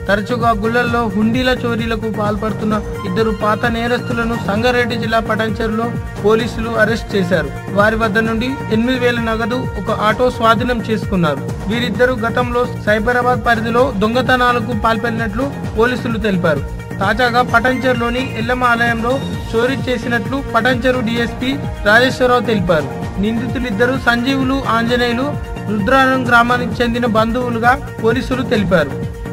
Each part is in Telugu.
తరచుగా గుళ్లల్లో హుండీల చోరీలకు పాల్పడుతున్న ఇద్దరు పాత నేరస్తులను సంగారెడ్డి జిల్లా పటాన్చెరులో పోలీసులు అరెస్ట్ చేశారు వారి వద్ద నుండి ఎనిమిది వేల నగదు ఒక ఆటో స్వాధీనం చేసుకున్నారు వీరిద్దరు గతంలో సైబరాబాద్ పరిధిలో దొంగతనాలకు పాల్పడినట్లు పోలీసులు తెలిపారు తాజాగా పటంచెరులోని ఎల్లమ్మ ఆలయంలో చోరీ చేసినట్లు పటంచెరు డీఎస్పీ రాజేశ్వరరావు తెలిపారు నిందితులిద్దరు సంజీవులు ఆంజనేయులు రుద్రారం గ్రామానికి చెందిన బంధువులుగా పోలీసులు తెలిపారు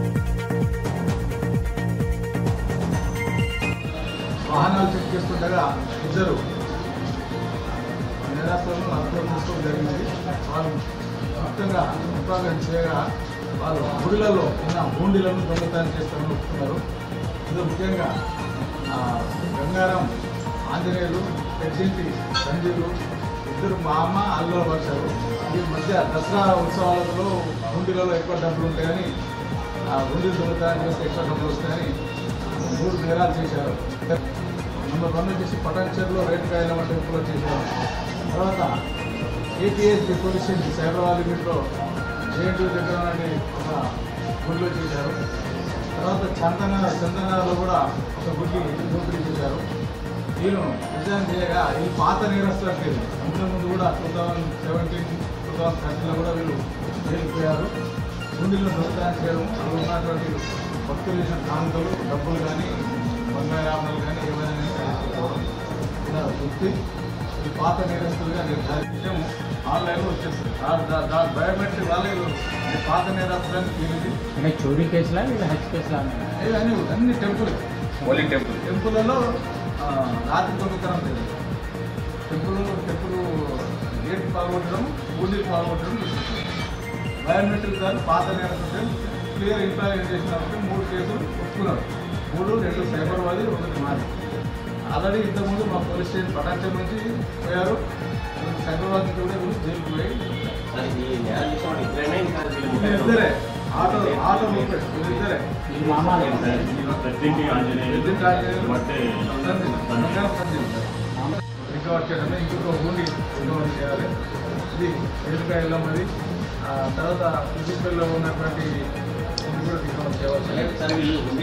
వాహనాలు చెక్ చేస్తుండగా ఇద్దరు నేరస్తులను అర్థం చేసుకోవడం జరిగింది వాళ్ళు మొత్తంగా ఉత్పాదన చేయగా వాళ్ళు గుడిలలో ఉన్న హూండీలను దొంగతనం చేస్తామని ఒప్పుకున్నారు ఇది ముఖ్యంగా ఆ, గంగారం ఆంజనేయులు పెద్దింటి సంజీవులు ఇద్దరు మా అమ్మ అల్లుల వర్షాలు ఈ మధ్య దసరా ఉత్సవాలలో హుండీలలో ఎక్కువ డబ్బులు ఉంటాయని ఆ హుండీలు దొంగతనం చేస్తే ఎక్కువ డబ్బులు వస్తాయని మూడు నేరాలు చేశారు నెంబర్ వన్ వచ్చేసి పటాన్చెరులో రేటు కాయల వంటి టెంపుల్లో చేశారు తర్వాత ఏటీఎస్ పోలీస్ స్టేషన్ సైబరాబాద్ లిమిట్లో జేఎన్టీ దగ్గర నుండి ఒక గుడిలో చేశారు తర్వాత చందన చందనలో కూడా ఒక గుడి దోపిడీ చేశారు వీళ్ళు రిజైన్ చేయగా ఈ పాత నేరస్తులు అంటే అంతకు ముందు కూడా two thousand seventeen two thousand థర్టీన్లో కూడా వీళ్ళు జైలుపోయారు గుండెల్లో దొంగతనం చేయడం అందులో ఉన్నటువంటి భక్తులు చేసిన కాంతలు డబ్బులు కానీ బంగారాభరణాలు కానీ ఏమైనా కానీ తీసుకుపోవడం ఇలా వృత్తి ఈ పాత నేరస్తులుగా నిర్ధారించడం ఆన్లైన్లో వచ్చేస్తుంది దా- దా- దా బయోమెట్రిక్ వాళ్ళే ఈ పాత నేరస్తులని తెలియదు అంటే చోరీ కేసులా లేదా హత్య కేసులా అన్ని అన్ని టెంపుల్ ఓన్లీ టెంపుల్ టెంపుల్లో ఆ, రాత్రి దొంగతనం లేదు టెంపుల్ టెంపుల్ గేట్ పాల్గొట్టడం ఊళ్ళకి పాల్గొట్టడం బయోమెట్రిక్ గారు పాత నేరం క్లియర్ ఇంప్లాయ్ చేసినప్పుడు మూడు కేసులు ఒప్పుకున్నారు మూడు రెండు సైబర్వాది ఒకటి మాది ఆల్రెడీ ఇంతకుముందు మా పోలీస్ స్టేషన్ పటాచం నుంచి పోయారు సైబర్వాది కూడా వీళ్ళు జైలుకు పోయి ఇద్దరే ఆటో ఆటో మూమెంట్ వీళ్ళిద్దరే ఈ మామాలు ప్రతింటి ఆంజనేయులు ఎదురు ఆంజనేయులు బట్టే బంగారం పందిరి. రికవర్ చేయడమే ఇంకొక ఊండి రికవర్ చేయాలి ఇది ఎదురుగా వెళ్ళమది ఆ తర్వాత ఫిజికల్లో ఉన్నటువంటి ఇది కూడా రికవర్ చేయాల్సి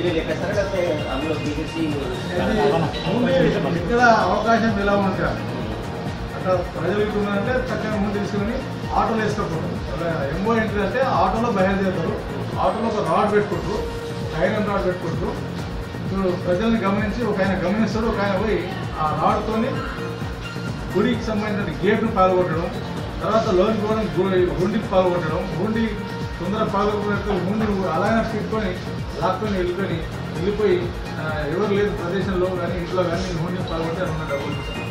ఇక్కడ అవకాశం ఎలా ఉంటుంది అక్కడ ప్రజలు ఇక్కడ ఉన్నారంటే చక్కగా ముందు తీసుకొని ఆటోలో వేసుకోకూడదు ఎంబో ఎంట్రీ అంటే ఆటోలో బయలుదేరుతారు ఆటోలో ఒక రాడ్ పెట్టుకుంటారు ఐరన్ రాడ్ పెట్టుకుంటారు ఇప్పుడు ప్రజల్ని గమనించి ఒక ఆయన గమనిస్తాడు ఒక ఆయన పోయి ఆ రాడ్తోని గుడికి సంబంధించిన గేట్ను పాల్గొట్టడం తర్వాత లోన్ పోవడం గు- గుండికి పాల్గొట్టడం గుండి తొందర పాల్గొట్టినట్టు గుండి అలాగే పెట్టుకొని లాక్కొని వెళ్ళిపోయి వెళ్ళిపోయి ఆ, ఎవరు లేదు ప్రదేశంలో కానీ ఇంట్లో కానీ గుండికి పాల్గొట్టి అన్న డబ్బులు